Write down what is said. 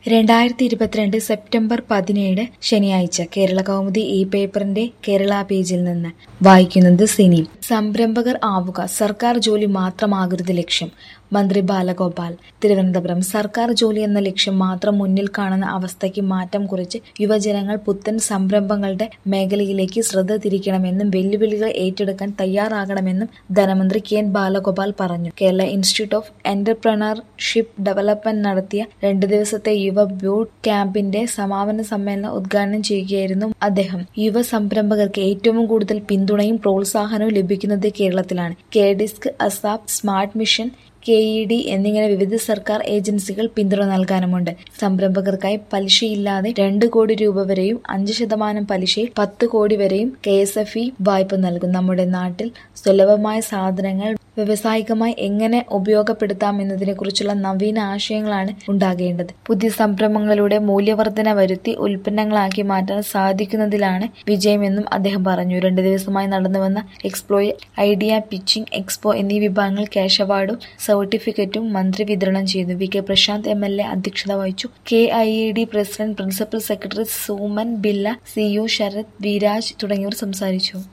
രണ്ടായിരത്തി ഇരുപത്തിരണ്ട് സെപ്റ്റംബർ പതിനേഴ് ശനിയാഴ്ച കേരള കൗമുദി ഈ പേപ്പറിന്റെ കേരള പേജിൽ നിന്ന് വായിക്കുന്നത് സിനി സംരംഭകർ ആവുക സർക്കാർ ജോലി മാത്രമാകരുത് ലക്ഷ്യം മന്ത്രി ബാലഗോപാൽ തിരുവനന്തപുരം സർക്കാർ ജോലി എന്ന ലക്ഷ്യം മാത്രം മുന്നിൽ കാണുന്ന അവസ്ഥയ്ക്ക് മാറ്റം കുറിച്ച് യുവജനങ്ങൾ പുത്തൻ സംരംഭങ്ങളുടെ മേഖലയിലേക്ക് ശ്രദ്ധ തിരിക്കണമെന്നും വെല്ലുവിളികൾ ഏറ്റെടുക്കാൻ തയ്യാറാകണമെന്നും ധനമന്ത്രി കെ എൻ ബാലഗോപാൽ പറഞ്ഞു Kerala institute of entrepreneurship development നടത്തിയ രണ്ട് ദിവസത്തെ യുവ ബൂട്ട് ക്യാമ്പിന്റെ സമാപന സമ്മേളനം ഉദ്ഘാടനം ചെയ്യുകയായിരുന്നു അദ്ദേഹം യുവ സംരംഭകർക്ക് ഏറ്റവും കൂടുതൽ പിന്തുണയും പ്രോത്സാഹനവും ലഭിക്കുന്നത് കേരളത്തിലാണ് K disc ASAP smart mission K E D എന്നിങ്ങനെ വിവിധ സർക്കാർ ഏജൻസികൾ പിന്തുണ നൽകാനുമുണ്ട് സംരംഭകർക്കായി പലിശയില്ലാതെ രണ്ട് കോടി രൂപ വരെയും അഞ്ച് ശതമാനം പലിശയിൽ പത്ത് കോടി വരെയും കെ എസ് എഫ് ഇ വായ്പ നൽകും നമ്മുടെ നാട്ടിൽ സുലഭമായ സാധനങ്ങൾ വ്യവസായികമായി എങ്ങനെ ഉപയോഗപ്പെടുത്താം കുറിച്ചുള്ള നവീന ആശയങ്ങളാണ് ഉണ്ടാകേണ്ടത് പുതിയ സംരംഭങ്ങളിലൂടെ മൂല്യവർധന വരുത്തി ഉൽപ്പന്നങ്ങളാക്കി മാറ്റാൻ സാധിക്കുന്നതിലാണ് വിജയമെന്നും അദ്ദേഹം പറഞ്ഞു രണ്ടു ദിവസമായി നടന്നുവന്ന എക്സ്പ്ലോയിൽ ഐഡിയ പിച്ചിംഗ് എക്സ്പോ എന്നീ വിഭാഗങ്ങൾ ക്യാഷ് അവാർഡും സർട്ടിഫിക്കറ്റും മന്ത്രി വിതരണം ചെയ്തു V K Prashanth M L A അധ്യക്ഷത വഹിച്ചു K I E D president principal secretary Suman Billa C U Sarath Viraj തുടങ്ങിയവർ സംസാരിച്ചു